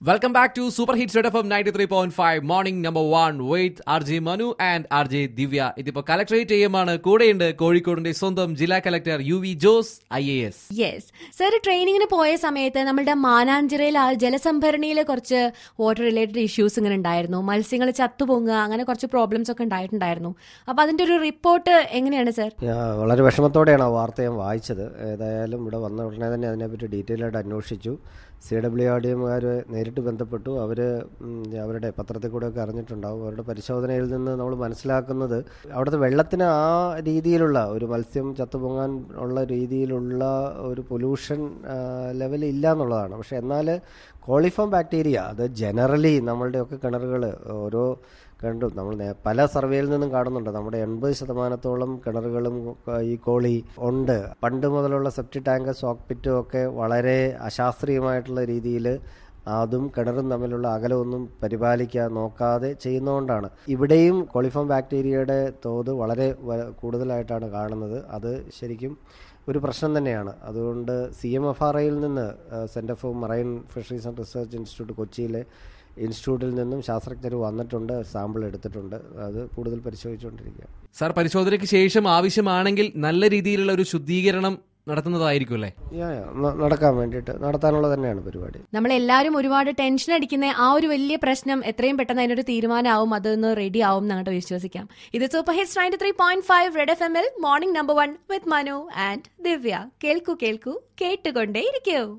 Welcome back to Super Hits Red FM 93.5 Morning Number 1 with RJ Manu and RJ Divya. ഇതിപ്പോ കളക്ടറേറ്റ് ആണ് കൂടെയുണ്ട് കോഴിക്കോടിന്റെ സ്വന്തം ജില്ലാ collector U V Jose I A S yes sir ട്രെയിനിങ്ങിന് പോയ സമയത്ത് നമ്മളുടെ മാനാഞ്ചിറയിൽ ആ ജലസംഭരണിയിൽ കുറച്ച് വാട്ടർ റിലേറ്റഡ് ഇഷ്യൂസ് ഇങ്ങനെ ഉണ്ടായിരുന്നു മത്സ്യങ്ങൾ ചത്തുപൊങ്ങുക അങ്ങനെ കുറച്ച് പ്രോബ്ലംസ് ഒക്കെ ഉണ്ടായിട്ടുണ്ടായിരുന്നു അപ്പൊ അതിന്റെ ഒരു റിപ്പോർട്ട് എങ്ങനെയാണ് സർ ഞാൻ വളരെ വിഷമത്തോടെയാണ് ആ വാർത്ത ഞാൻ വായിച്ചത് ഏതായാലും ഇവിടെ വന്ന ഉടനെ തന്നെ അതിനെപ്പറ്റി ഡീറ്റെയിൽ ആയിട്ട് അന്വേഷിച്ചു സി ഡബ്ല്യു ആർ ഡി എമ്മുകാർ നേരിട്ട് ബന്ധപ്പെട്ടു അവർ അവരുടെ പത്രത്തിൽ കൂടെയൊക്കെ അറിഞ്ഞിട്ടുണ്ടാവും അവരുടെ പരിശോധനയിൽ നിന്ന് നമ്മൾ മനസ്സിലാക്കുന്നത് അവിടുത്തെ വെള്ളത്തിന് ആ രീതിയിലുള്ള ഒരു മത്സ്യം ചത്തുപൊങ്ങാൻ ഉള്ള രീതിയിലുള്ള ഒരു പൊല്യൂഷൻ ലെവൽ ഇല്ല എന്നുള്ളതാണ് പക്ഷെ എന്നാൽ കോളിഫോം ബാക്ടീരിയ അത് ജനറലി നമ്മളുടെയൊക്കെ കിണറുകൾ ഓരോ കണ്ടു നമ്മൾ നേ- പല സർവേയിൽ നിന്നും കാണുന്നുണ്ട് നമ്മുടെ എൺപത് ശതമാനത്തോളം കിണറുകളും ഒക്കെ ഈ കോളി ഉണ്ട് പണ്ട് മുതലുള്ള സെപ്റ്റി ടാങ്ക് സോക്ക് പിറ്റും ഒക്കെ വളരെ അശാസ്ത്രീയമായിട്ടുള്ള രീതിയിൽ അതും കിണറും തമ്മിലുള്ള അകലമൊന്നും പരിപാലിക്കാൻ നോക്കാതെ ചെയ്യുന്നതുകൊണ്ടാണ് ഇവിടെയും കോളിഫോം ബാക്ടീരിയയുടെ തോത് വളരെ വ- കൂടുതലായിട്ടാണ് കാണുന്നത് അത് ശരിക്കും ഒരു പ്രശ്നം തന്നെയാണ് അതുകൊണ്ട് സി എം എഫ് ആർ ഐയിൽ നിന്ന് centre for marine fisheries and research institute കൊച്ചിയിലെ ഇൻസ്റ്റിറ്റ്യൂട്ടിൽ നിന്നും ശാസ്ത്രജ്ഞർ വന്നിട്ടുണ്ട് സാമ്പിൾ എടുത്തിട്ടുണ്ട് അത് കൂടുതൽ പരിശോധിച്ചുകൊണ്ടിരിക്കുക സാർ പരിശോധനയ്ക്ക് ശേഷം ആവശ്യമാണെങ്കിൽ നല്ല രീതിയിലുള്ള ഒരു ശുദ്ധീകരണം നടത്തുന്നതായിരിക്കും അല്ലേ യാ, യാ, ന- നടക്കാൻ വേണ്ടിയിട്ട് നടത്താനുള്ള തന്നെയാണ് പരിപാടി നമ്മൾ എല്ലാവരും ഒരുപാട് ടെൻഷൻ അടിക്കുന്ന ആ ഒരു വലിയ പ്രശ്നം എത്രയും പെട്ടെന്ന് അതിനൊരു തീരുമാനമാവും അതൊന്ന് റെഡി ആവും എന്നങ്ങോട്ട് വിശ്വസിക്കാം ഇത് super hits ninety three point five red F M എൽ morning number one with Manu and Divya കേൾക്കൂ കേൾക്കൂ കേട്ടുകൊണ്ടേ ഇരിക്കൂ